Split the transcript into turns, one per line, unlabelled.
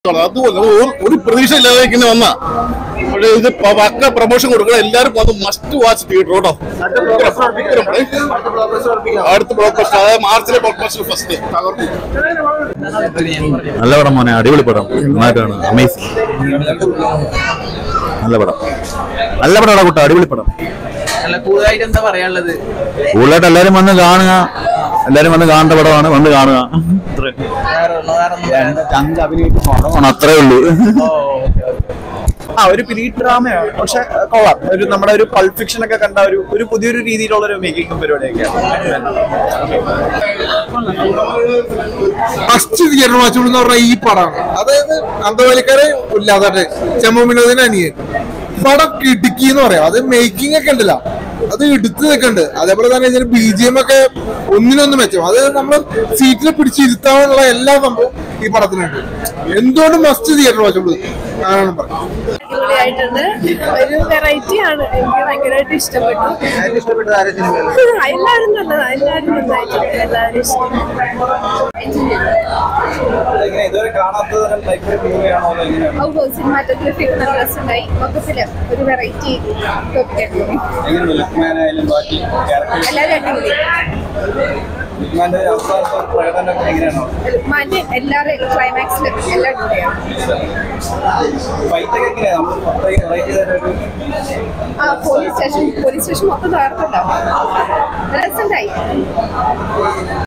അതുപോലെ ഒരു- ഒരു പ്രതീക്ഷ ഇല്ലാതെ ഇങ്ങനെ വന്ന പക്ഷേ ഇത് പ- പക്ക പ്രൊമോഷൻ കൊടുക്കണം എല്ലാവരും വന്ന് മസ്റ്റ് വാച്ച് തിയേറ്റർ കേട്ടോ അടുത്ത ബ്ലോക്ക് ബസ്റ്റർ അതായത് മാർച്ചിലെ ബ്ലോക്ക് ബസ്റ്റർ ഫസ്റ്റ്
നല്ല പടം മോനെ അടിപൊളി പടം നന്നായിട്ടാണ് അമേസിങ് നല്ല പടം നല്ല പടം കുട്ട അടിപൊളി പടം
അല്ല കൂടുതലായിട്ട് എന്താ പറയാനുള്ളത്
കൂടുതലായിട്ട് എല്ലാരും വന്ന് കാണുക എല്ലാരും വന്ന് കാണേണ്ട പടമാണ് വന്ന് കാണുക അത്രേ.
വേറെ ഒന്നും- വേറെ ഒന്നും പറയാനില്ല.
ചങ്ക അഭിനയിക്കുന്ന പടമാണ്
അത്രേ ഉള്ളൂ
ഓ, ഓക്കേ, ഓക്കേ.
ആ ഒരു പീരീഡ് ഡ്രാമയാണ് പക്ഷെ അഹ് കൊള്ളാം ഒരു നമ്മുടെ ഒരു പൾപ്പ് ഫിക്ഷൻ ഒക്കെ കണ്ട ഒരു ഒരു പുതിയൊരു രീതിയിലുള്ള ഒരു മേക്കിംഗ് പരിപാടിയൊക്കെയാണ്
ഫസ്റ്റ് തിയേറ്റർ വാച്ച് എന്ന് പറഞ്ഞ ഈ പടമാണ് അതായത് അന്തവാലിക്കാരെ ഇല്ലാതെ ചെമ്മ വിനോദിന് അനിയൻ പടം കിടുക്കി എന്ന് പറയാം അത് മേക്കിംഗ് ഒക്കെ ഉണ്ടല്ല അത് എടുത്തു നിൽക്കുന്നുണ്ട് അതേപോലെ തന്നെ ഇതിന് ബി ജി എം ഒക്കെ ഒന്നിനൊന്ന് മെച്ചം അത് നമ്മൾ സീറ്റിൽ പിടിച്ചിരുത്താനുള്ള എല്ലാ സംഭവം ഈ പടത്തിനുണ്ട് എന്തുകൊണ്ടും മസ്റ്റ് തിയേറ്റർ വാച്ച് കാണണം പറഞ്ഞു
അടിപൊളിയായിട്ടുണ്ട് ഒരു വെറൈറ്റി ആണ് എനിക്ക് ഭയങ്കരമായിട്ട് ഇഷ്ടപ്പെട്ടു
ഇഷ്ടപ്പെട്ട ആരെ സിനിമ
എല്ലാവരും നല്ലതാ എല്ലാവരും നന്നായിട്ടുണ്ട് എല്ലാവരും ഇഷ്ടം
ഇതുവരെ കാണാത്ത തരം ടൈപ്പ് ഒരു മൂവിയാണോ അതോ എങ്ങനെയാണ്
സിനിമാറ്റോഗ്രഫി ഒക്കെ നല്ല രസമുണ്ടായി മൊത്തത്തില് ഒരു വെറൈറ്റി ടോപ്പിക്കായിരുന്നു
എങ്ങനെയാണ് ലുക്മാൻ ആയാലും ബാക്കി ക്യാരക്ടേഴ്സ്
എല്ലാവരും അടിപൊളി
ലുക്മാന്റെ അവസാനത്തെ പ്രകടനമൊക്കെ എങ്ങനെയാണോ
മാറ്റി എല്ലാവരും ക്ലൈമാക്സിൽ എല്ലാം അടിപൊളിയാണ്
ഫൈറ്റ് ഒക്കെ എങ്ങനെയാണ് നമ്മൾ മൊത്തം റേറ്റ് ചെയ്തൊരു
ആ പോലീസ് സ്റ്റേഷൻ പോലീസ് സ്റ്റേഷൻ മൊത്തം തകർത്തുണ്ടാവും രസമുണ്ടായി